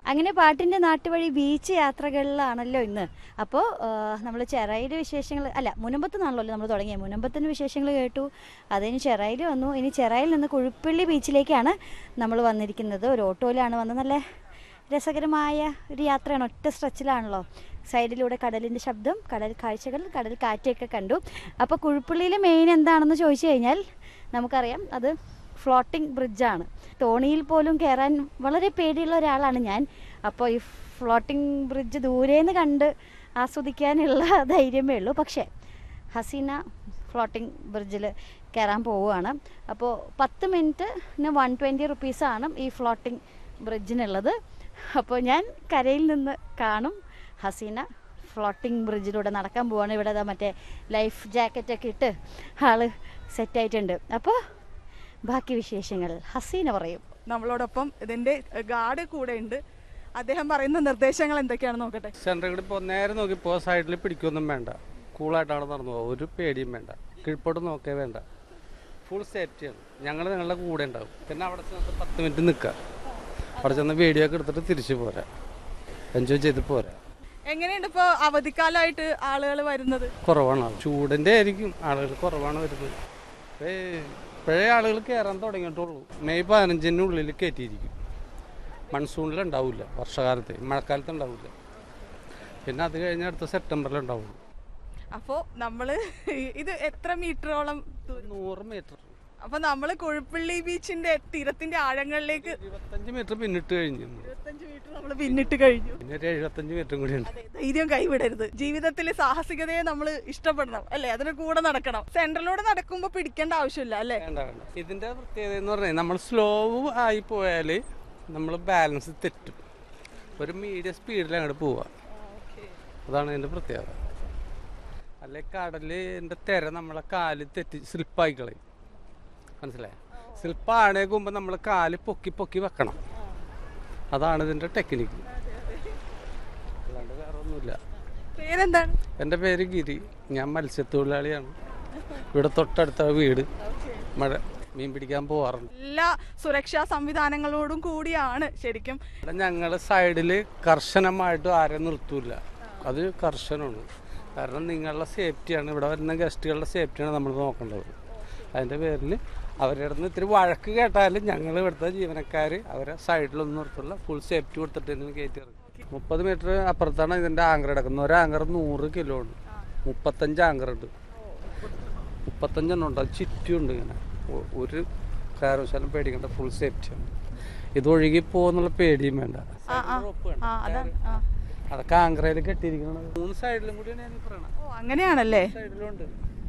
അങ്ങനെ പാട്ടിൻ്റെ നാട്ടുവഴി ബീച്ച് യാത്രകളിലാണല്ലോ ഇന്ന് അപ്പോൾ നമ്മൾ ചെറൈയിലെ വിശേഷങ്ങൾ അല്ല മുനമ്പത്ത് നിന്നാണല്ലോ നമ്മൾ തുടങ്ങിയത് മുനമ്പത്തിൻ്റെ വിശേഷങ്ങൾ കേട്ടു അതിന് ചെറൈയിൽ വന്നു ഇനി ചെറൈയിൽ നിന്ന് കുഴുപ്പള്ളി ബീച്ചിലേക്കാണ് നമ്മൾ വന്നിരിക്കുന്നത് ഒരു ഓട്ടോയിലാണ് വന്നത് നല്ല രസകരമായ ഒരു യാത്രയാണ് ഒറ്റ സ്ട്രെച്ചിലാണല്ലോ സൈഡിലൂടെ കടലിൻ്റെ ശബ്ദം കടൽ കാഴ്ചകൾ കടൽ കാറ്റൊക്കെ കണ്ടു അപ്പോൾ കുഴുപ്പള്ളിയിലെ മെയിൻ എന്താണെന്ന് ചോദിച്ചു കഴിഞ്ഞാൽ നമുക്കറിയാം അത് ഫ്ലോട്ടിംഗ് ബ്രിഡ്ജാണ് തോണിയിൽ പോലും കയറാൻ വളരെ പേടിയുള്ള ഒരാളാണ് ഞാൻ അപ്പോൾ ഈ ഫ്ലോട്ടിംഗ് ബ്രിഡ്ജ് ദൂരേന്ന് കണ്ട് ആസ്വദിക്കാനുള്ള ധൈര്യമേ ഉള്ളൂ പക്ഷേ ഹസീന ഫ്ലോട്ടിംഗ് ബ്രിഡ്ജിൽ കയറാൻ പോവുകയാണ് അപ്പോൾ പത്ത് മിനിറ്റിന് വൺ ട്വൻറ്റി റുപ്പീസാണ് ഈ ഫ്ലോട്ടിംഗ് ബ്രിഡ്ജിനുള്ളത് അപ്പോൾ ഞാൻ കരയിൽ നിന്ന് കാണും ഹസീന ഫ്ലോട്ടിംഗ് ബ്രിഡ്ജിലൂടെ നടക്കാൻ പോവാണ് ഇവിടെ ദാ മറ്റേ ലൈഫ് ജാക്കറ്റൊക്കെ ഇട്ട് ആള് സെറ്റായിട്ടുണ്ട് അപ്പോൾ ബാക്കി വിശേഷങ്ങൾ ഹസീന പറയും നമ്മളോടൊപ്പം ഇതിന്റെ ഗാർഡ് കൂടെ ഉണ്ട് അദ്ദേഹം പറയുന്ന നിർദ്ദേശങ്ങൾ എന്തൊക്കെയാണെന്ന് നോക്കട്ടെ സെൻറ്ററിൽ കൂടി ഇപ്പോൾ നേരെ നോക്കി പോ സൈഡിൽ പിടിക്കൊന്നും വേണ്ട കൂളായിട്ടാണ് നടന്നു പോകുക ഒരു പേടിയും വേണ്ട കീഴ്പോട്ട് നോക്കേ വേണ്ട ഫുൾ സേഫ്റ്റിയാണ് ഞങ്ങൾ നിങ്ങളുടെ കൂടെ ഉണ്ടാവും പിന്നെ അവിടെ ചെന്നിട്ട് പത്ത് മിനിറ്റ് നിൽക്കുക അവിടെ ചെന്ന് വീഡിയോ ഒക്കെ എടുത്തിട്ട് തിരിച്ചു പോരാ എൻജോയ് ചെയ്ത് പോരാ എങ്ങനെയുണ്ട് ഇപ്പോൾ അവധിക്കാലമായിട്ട് ആളുകൾ വരുന്നത് കുറവാണ് ചൂടിൻ്റെ ആയിരിക്കും ആളുകൾ കുറവാണ് വരുന്നത് ഇപ്പേ ഇപ്പോഴേ ആളുകൾ കയറാൻ തുടങ്ങിയിട്ടുള്ളൂ മെയ് പതിനഞ്ചിനുള്ളിൽ കയറ്റിയിരിക്കും മൺസൂണിൽ ഉണ്ടാവില്ല വർഷകാലത്ത് മഴക്കാലത്ത് ഉണ്ടാവില്ല പിന്നെ അത് കഴിഞ്ഞ് അടുത്ത സെപ്റ്റംബറിൽ ഉണ്ടാവുള്ളൂ അപ്പോൾ നമ്മൾ ഇത് എത്ര മീറ്ററോളം ദൂരം നൂറ് മീറ്റർ അപ്പോൾ നമ്മൾ കുഴുപ്പള്ളി ബീച്ചിന്റെ തീരത്തിന്റെ ആഴങ്ങളിലേക്ക് ഇരുപത്തഞ്ച് മീറ്റർ പിന്നിട്ട് കഴിഞ്ഞു ഇരുപത്തഞ്ച് മീറ്റർ നമ്മൾ പിന്നിട്ട് കഴിഞ്ഞു പിന്നെ ഒരു എഴുപത്തഞ്ച് മീറ്ററും കൂടി ഉണ്ട് അതെ ധൈര്യം കൈവിടരുത് ജീവിതത്തിൽ സാഹസികതയെ നമ്മൾ ഇഷ്ടപ്പെടണം അല്ലേ അതിന് കൂടെ നടക്കണം സെൻട്രലിലൂടെ നടക്കുമ്പോൾ പിടിക്കേണ്ട ആവശ്യമില്ല അല്ലേ വേണ്ട വേണ്ട ഇതിൻ്റെ പ്രത്യേകത എന്ന് പറഞ്ഞാൽ നമ്മൾ സ്ലോ ആയി പോയാൽ നമ്മൾ ബാലൻസ് തെറ്റും ഒരു മീഡിയം സ്പീഡിൽ അങ്ങോട്ട് പോവുക അതാണ് ഇതിൻ്റെ പ്രത്യേകത അല്ലെ കടലിൻ്റെ തിര നമ്മളെ കാല് തെറ്റി സ്ലിപ്പായി കളയും മനസ്സിലായി സ്ലിപ്പാണേക്ക് മുമ്പ് നമ്മൾ കാല് പൊക്കി പൊക്കി വെക്കണം അതാണ് ഇതിൻ്റെ ടെക്നിക്ക് അല്ലാണ്ട് വേറെ ഒന്നുമില്ല പേരെന്താണ് എൻ്റെ പേര് ഗിരി ഞാൻ മത്സ്യത്തൊഴിലാളിയാണ് ഇവിടെ തൊട്ടടുത്ത വീട് മഴ മീൻ പിടിക്കാൻ പോവാറുണ്ട് എല്ലാ സുരക്ഷാ സംവിധാനങ്ങളോടും കൂടിയാണ് ശരിക്കും ഇവിടെ ഞങ്ങൾ സൈഡിൽ കർശനമായിട്ട് ആരെയും നിർത്തൂല അത് കർശനമാണ് കാരണം നിങ്ങളുടെ സേഫ്റ്റിയാണ് ഇവിടെ വരുന്ന ഗസ്റ്റുകളുടെ സേഫ്റ്റിയാണ് നമ്മൾ നോക്കേണ്ടത് അതിൻ്റെ പേരിൽ അവരുടെ അടുത്ത് ഇത്തിരി വഴക്ക് കേട്ടാലും ഞങ്ങൾ ഇവിടുത്തെ ജീവനക്കാർ അവരെ സൈഡിലൊന്നും നിർത്തില്ല ഫുൾ സേഫ്റ്റി കൊടുത്തിട്ട് തന്നെ കയറ്റി ഇറങ്ങും മുപ്പത് മീറ്റർ അപ്പുറത്താണ് ഇതിൻ്റെ ആങ്കർ കിടക്കുന്നത് ഒരു ആങ്കർ നൂറ് കിലോ ഉണ്ട് മുപ്പത്തഞ്ച് ആങ്കർ ഉണ്ട് മുപ്പത്തഞ്ചെണ്ണം ഉണ്ട് അത് ചുറ്റുമുണ്ട് ഇങ്ങനെ ഒ- ഒരു കാരണവശാലും പേടിക്കേണ്ട ഫുൾ സേഫ്റ്റിയാണ് ഇത് ഒഴുകി പോകുന്നുള്ള പേടിയും വേണ്ട ആ, ആ. റോപ്പ് വേണ്ട. ആ അതാണ് ആ. അതൊക്കെ ആന്ധ്രയിൽ കെട്ടിയിരിക്കുന്നത് മൂന്ന് സൈഡിലും കൂടിയാണ് ഞാൻ ഈ പറയണത് ഓ അങ്ങനെയാണല്ലേ സൈഡിലും ഉണ്ട്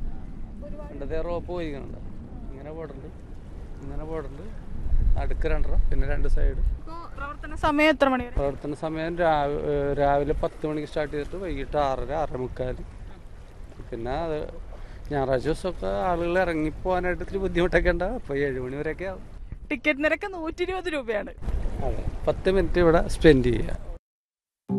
രണ്ടതേ റോപ്പ് പോയിരിക്കുന്നുണ്ട് ഇങ്ങനെ പോടുണ്ട് ഇങ്ങനെ പോടുണ്ട് അടുക്ക് രണ്ടര പിന്നെ രണ്ട് സൈഡ് ഇപ്പോ പ്രവർത്തന സമയം എത്ര മണി വരെ പ്രവർത്തന സമയം രാവി- ഏഹ് രാവിലെ പത്ത് മണിക്ക് സ്റ്റാർട്ട് ചെയ്തിട്ട് വൈകിട്ട് ആറര ആറര മുക്കാൽ പിന്നെ അത് ഞായറാഴ്ച ദിവസമൊക്കെ ആളുകൾ ഇറങ്ങിപ്പോകാനായിട്ട് ഇത്തിരി ബുദ്ധിമുട്ടൊക്കെ ഉണ്ടാവും അപ്പോൾ ഏഴ് മണി വരെയൊക്കെ ആവും ടിക്കറ്റ് നിരക്ക് നൂറ്റി ഇരുപത് രൂപയാണ് അതെ പത്ത് മിനിറ്റ് ഇവിടെ സ്പെൻഡ് ചെയ്യുക